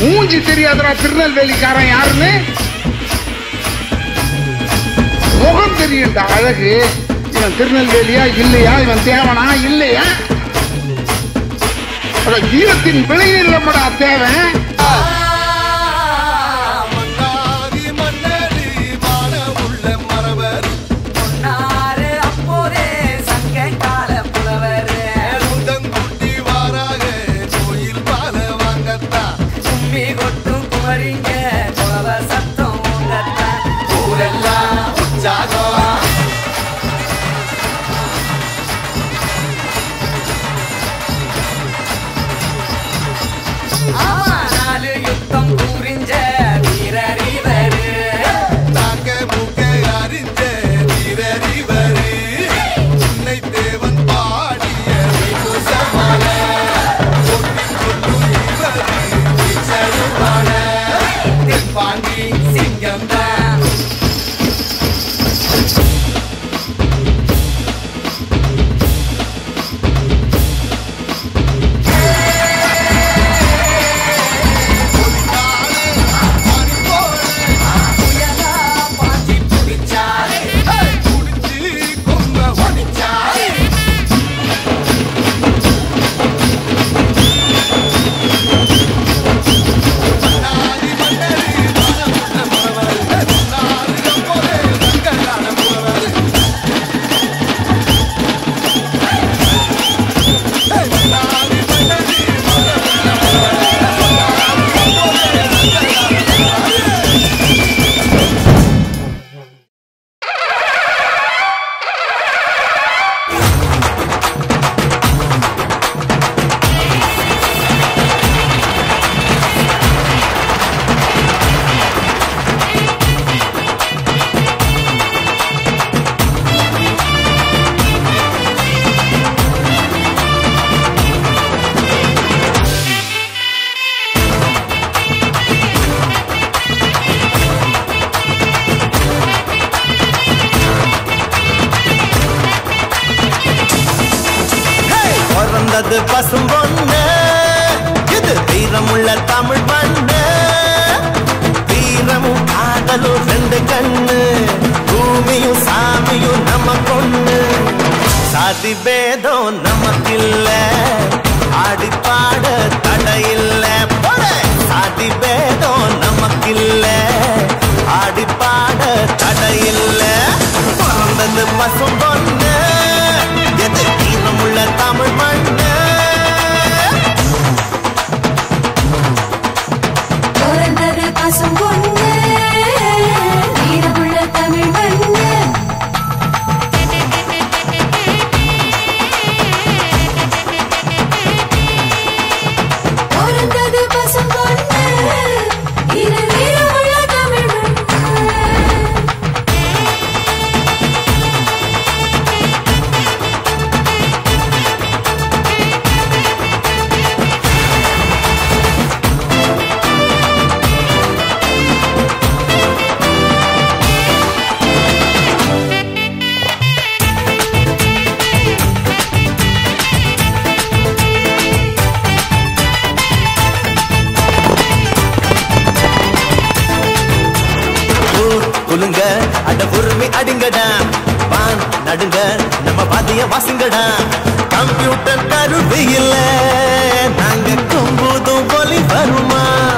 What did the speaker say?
மூஞ்சி தெரியாதடா திருநெல்வேலிக்காரன் யாருன்னு முகம் தெரியும்டா அழகு இவன் திருநெல்வேலியா இல்லையா இவன் தேவனா இல்லையா அட, ஈரத்தின் விளையில் நம்மடா தேவன் மன்னாரி மன்னரி வாழ உள்ள மரவர் பொன்னாரு அப்போதே சங்ககால புலவரு உதங்குட்டி வாராக கோயில் பால வாங்கத்தான் கும்மி கொட்டும் குமரிங்க குலவ சத்தம் உங்கத்தான் ஊரெல்லாம் உற்சாகம் ஆமா நாலு யுத்தம் புரிஞ்ச வீரறிவரு தாங்க மூக்க அறிஞ்ச வீரறிவரு உன்னை தேவன் பாடிய விபூஷமான ஒட்டி சொல்லும் இவரு வீச்சருமான தென்பாண்டி சிங்கம் தான் புயலா பாஞ்சி புடிச்சாரு குடிச்சு கொம்ப ஒடிச்சாரு நாடி மன்னரி வாழ உள்ள மரவர் நாடு எப்போதே சங்கரான புலவர் நாடி மன்னரி வாழ உள்ள மரவர் நாடு எப்போதே சங்கரான பிறந்தது பசும் பொண்ணு இது வீரமுள்ள தமிழ் மண்ணு வீரமும் காதலும் ரெண்டு கண்ணு பூமியும் சாமியும் நம்ம பொண்ணு சாதி பேதம் நமக்கில்ல ஆடி பாட தடையில்ல போடு. சாதி பேதம் நமக்கில்ல ஆடி பாட தடையில்ல பிறந்தது பசும் பொண்ணு எது வீரமுள்ள தமிழ் மண்ணு பிறந்தது பசும் பொண்ணு வீரமுள்ள தமிழ் மண்ணு பிறந்தது பசும் பொண்ணு இது வீரமுள்ள தமிழ் மண்ணு ஊர் குலுங்க அட உரிமை அடிங்கடா வான் நடுங்க நம்ம பாதிய வாசிங்கடா கம்ப்யூட்டர் கருவி இல்ல நாங்க கும்புதும் ஒலி வருமா